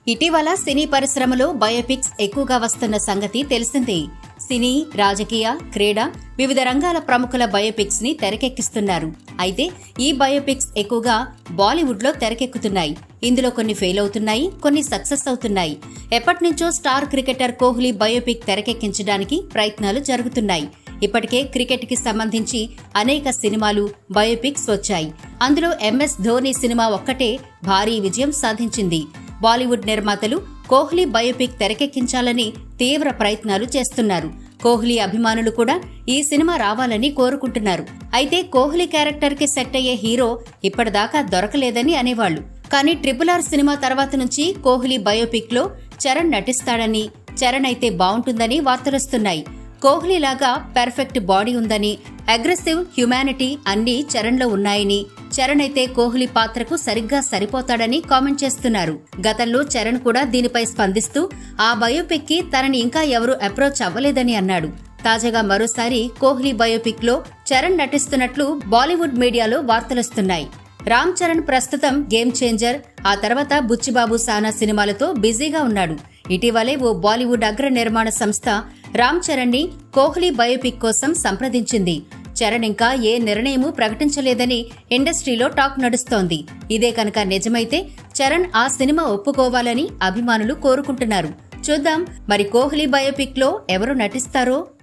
ఇటీవల సినీ పరిశ్రమలో బయోపిక్స్ ఎక్కువగా వస్తున్న సంగతి తెలిసిందే సినీ రాజకీయ క్రీడ వివిధ రంగాల ప్రముఖుల బయోపిక్స్ ని తెరకెక్కిస్తున్నారు అయితే ఈ బయోపిక్స్ ఎక్కువగా బాలీవుడ్ లో తెరకెక్కుతున్నాయి ఇందులో కొన్ని ఫెయిల్ అవుతున్నాయి కొన్ని సక్సెస్ అవుతున్నాయి ఎప్పటినుంచో స్టార్ క్రికెటర్ కోహ్లీ బయోపిక్ తెరకెక్కించడానికి ప్రయత్నాలు జరుగుతున్నాయి ఇప్పటికే క్రికెట్ కి సంబంధించి అనేక సినిమాలు బయోపిక్స్ వచ్చాయి అందులో ఎంఎస్ ధోని సినిమా ఒక్కటే భారీ విజయం సాధించింది బాలీవుడ్ నిర్మాతలు కోహ్లీ బయోపిక్ తెరకెక్కించాలని తీవ్ర ప్రయత్నాలు చేస్తున్నారు కోహ్లీ అభిమానులు కూడా ఈ సినిమా రావాలని కోరుకుంటున్నారు అయితే కోహ్లీ క్యారెక్టర్ కి సెట్ అయ్యే హీరో ఇప్పటిదాకా దొరకలేదని అనేవాళ్లు కానీ ట్రిపుల్ ఆర్ సినిమా తర్వాత నుంచి కోహ్లీ బయోపిక్ లో చరణ్ నటిస్తాడని చరణ్ అయితే బావుంటుందని వార్తలొస్తున్నాయి కోహ్లీ లాగా పర్ఫెక్ట్ బాడీ ఉందని అగ్రెసివ్ హ్యుమానిటీ అన్నీ చరణ్లో ఉన్నాయని చరణ్ అయితే కోహ్లీ పాత్రకు సరిగ్గా సరిపోతాడని కామెంట్ చేస్తున్నారు గతంలో చరణ్ కూడా దీనిపై స్పందిస్తూ ఆ బయోపిక్ కి తనని ఇంకా ఎవరూ అప్రోచ్ అవ్వలేదని అన్నాడు తాజాగా మరోసారి కోహ్లీ బయోపిక్ లో చరణ్ నటిస్తున్నట్లు బాలీవుడ్ మీడియాలో వార్తలొస్తున్నాయి రామ్ చరణ్ ప్రస్తుతం గేమ్ చేంజర్ ఆ తర్వాత బుచ్చిబాబు సానా సినిమాలతో బిజీగా ఉన్నాడు ఇటీవలే ఓ బాలీవుడ్ అగ్ర నిర్మాణ సంస్థ రామ్ చరణ్ ని కోహ్లీ బయోపిక్ కోసం సంప్రదించింది చరణ్ ఇంకా ఏ నిర్ణయమూ ప్రకటించలేదని ఇండస్ట్రీలో టాక్ నడుస్తోంది ఇదే కనుక నిజమైతే చరణ్ ఆ సినిమా ఒప్పుకోవాలని అభిమానులు కోరుకుంటున్నారు చూద్దాం మరి కోహ్లీ బయోపిక్ లో ఎవరు నటిస్తారో